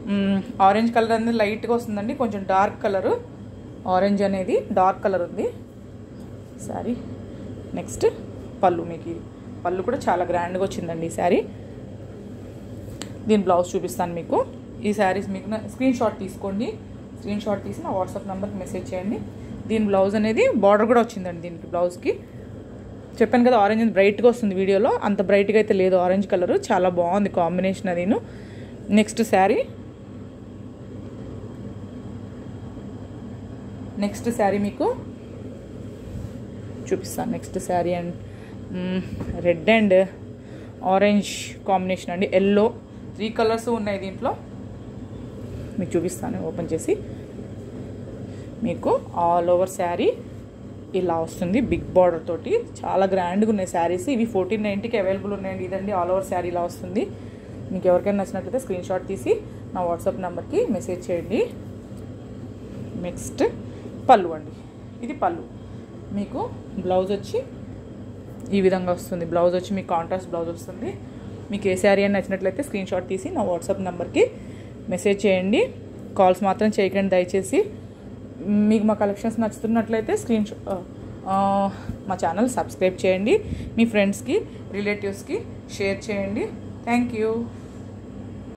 Orange colour అనేది లైట్గా వస్తుందండి కొంచెం డార్క్ కలరు ఆరెంజ్ అనేది డార్క్ కలర్ ఉంది శారీ నెక్స్ట్ పళ్ళు మీకు ఇది. పళ్ళు కూడా చాలా గ్రాండ్గా వచ్చిందండి ఈ శారీ దీని బ్లౌజ్ చూపిస్తాను మీకు ఈ శారీస్ మీకు నా స్క్రీన్ షాట్ తీసుకోండి స్క్రీన్ షాట్ తీసి నా వాట్సాప్ నెంబర్కి మెసేజ్ చేయండి దీని బ్లౌజ్ అనేది బార్డర్ కూడా వచ్చిందండి దీనికి బ్లౌజ్కి చెప్పాను కదా ఆరెంజ్ బ్రైట్గా వస్తుంది వీడియోలో అంత బ్రైట్గా అయితే లేదు ఆరెంజ్ కలర్ చాలా బాగుంది కాంబినేషన్ అదిను నెక్స్ట్ శారీ నెక్స్ట్ శారీ మీకు చూపిస్తాను next sari and red and orange combination అండి ఎల్లో త్రీ కలర్స్ ఉన్నాయి దీంట్లో మీకు చూపిస్తాను ఓపెన్ చేసి మీకు ఆల్ ఓవర్ శారీ ఇలా వస్తుంది బిగ్ బార్డర్ తోటి చాలా గ్రాండ్గా ఉన్నాయి శారీస్ ఇవి ఫోర్టీన్ నైంటీకి అవైలబుల్ ఉన్నాయండి ఇదండి ఆల్ ఓవర్ శారీ ఇలా వస్తుంది మీకు ఎవరికైనా నచ్చినట్లయితే స్క్రీన్ షాట్ తీసి నా వాట్సాప్ నెంబర్కి మెసేజ్ చేయండి నెక్స్ట్ పళ్ళు అండి ఇది పళ్ళు మీకు బ్లౌజ్ వచ్చి ఈ విధంగా వస్తుంది బ్లౌజ్ వచ్చి మీకు కాంట్రాస్ట్ బ్లౌజ్ వస్తుంది మీకు ఏ శారీ అని నచ్చినట్లయితే స్క్రీన్ షాట్ తీసి నా వాట్సాప్ నెంబర్కి మెసేజ్ చేయండి కాల్స్ మాత్రం చేయకండి దయచేసి మీకు మా కలెక్షన్స్ నచ్చుతున్నట్లయితే స్క్రీన్ షా ఆ, మా ఛానల్ సబ్స్క్రైబ్ చేయండి మీ ఫ్రెండ్స్కి రిలేటివ్స్కి షేర్ చేయండి థ్యాంక్ యూ